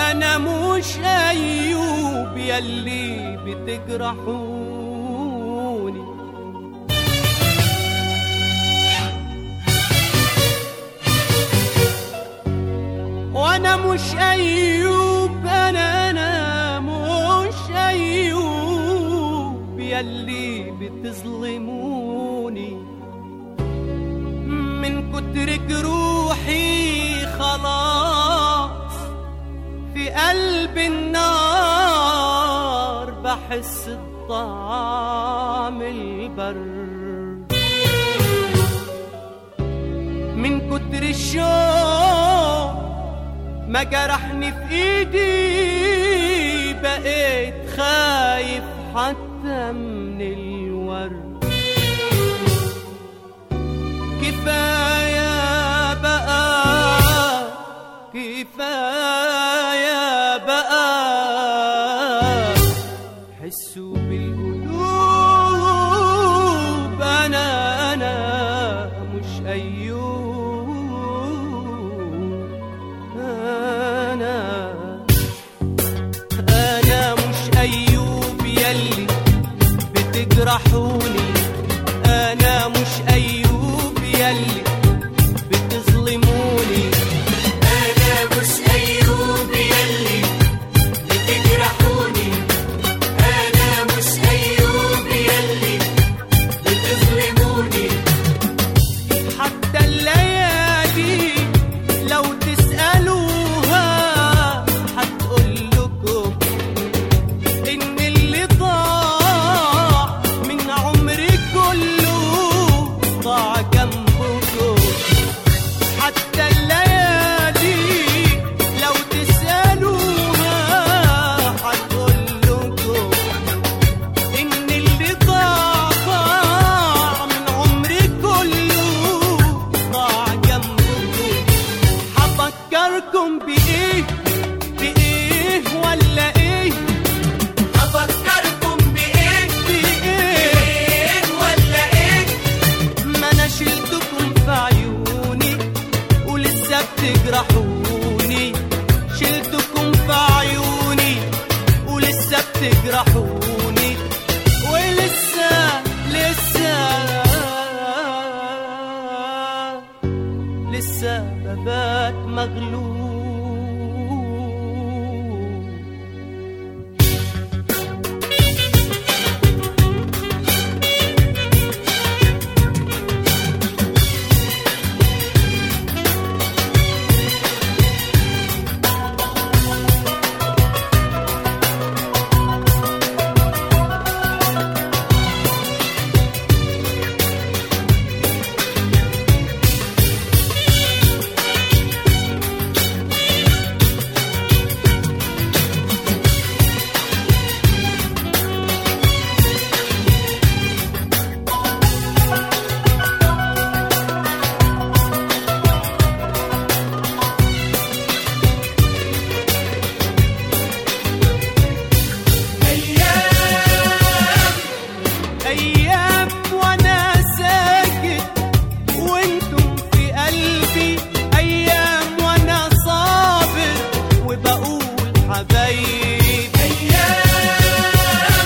انا مش ايوب يلي بتجرحوني وانا مش ايوب انا انا مش ايوب يلي بتظلموني من كتر جروحي خلاص في قلب النار بحس بطعم البرد من كتر الشوق ما جرحني في ايدي بقيت خايف حتى من الورد كفاية بقى كفاية بقى حسوا بالقلوب أنا أنا مش أيوب أنا أنا مش أيوب يلي بتجرحوني أنا مش أيوب يلي بتظلموني أنا مش أيوب يلي بتجرحوني أنا مش أيوب يلي بتظلموني حتى الليالي لو تسألوها هتقول لكم إن اللي ضاع من عمري كله ضاع جنبكم حتى الليالي لو تسألوها هتقول لكم إن اللي ضاع ضاع من عمري كله ضاع جنبكم هفكركم بإيه بإيه ولا إيه أفكركم بإيه بإيه إيه ولا إيه ما أنا شلتكم في عيوني ولسه بتجرحوني شلتكم في عيوني ولسه بتجرحوني ولسه لسه لسه ببات مغلوب أيام أيام وأنا ساكت وأنتم في قلبي أيام وأنا صابر وبقول حبايب أيام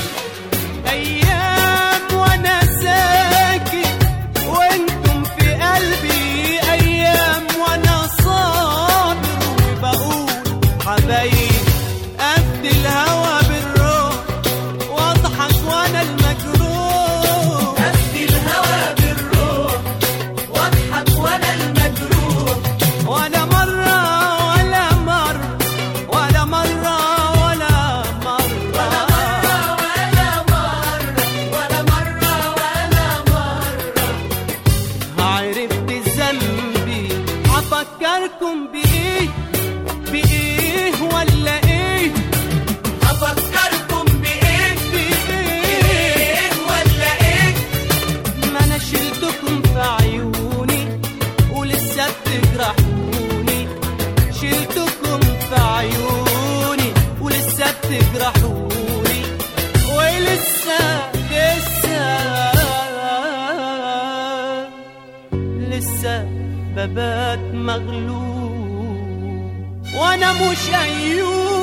أيام وأنا ساكت وأنتم في قلبي أيام وأنا صابر وبقول حبايب أفدي الهوى بالروح واضحك وأنا المجروح أفدي الهوى بالروح واضحك وأنا المجروح ولا مرة ولا مرة ولا مرة ولا مرة ولا مرة ولا مرة ولا مرة عرفت ذنبي هفكركم بإيه بإيه ولا إيه أفكركم بإيه بإيه إيه ولا إيه ما أنا شلتكم في عيوني ولسه بتجرحوني شلتكم في عيوني ولسه بتجرحوني ولسه لسه لسه ببات مغلوب وانا مش ايوب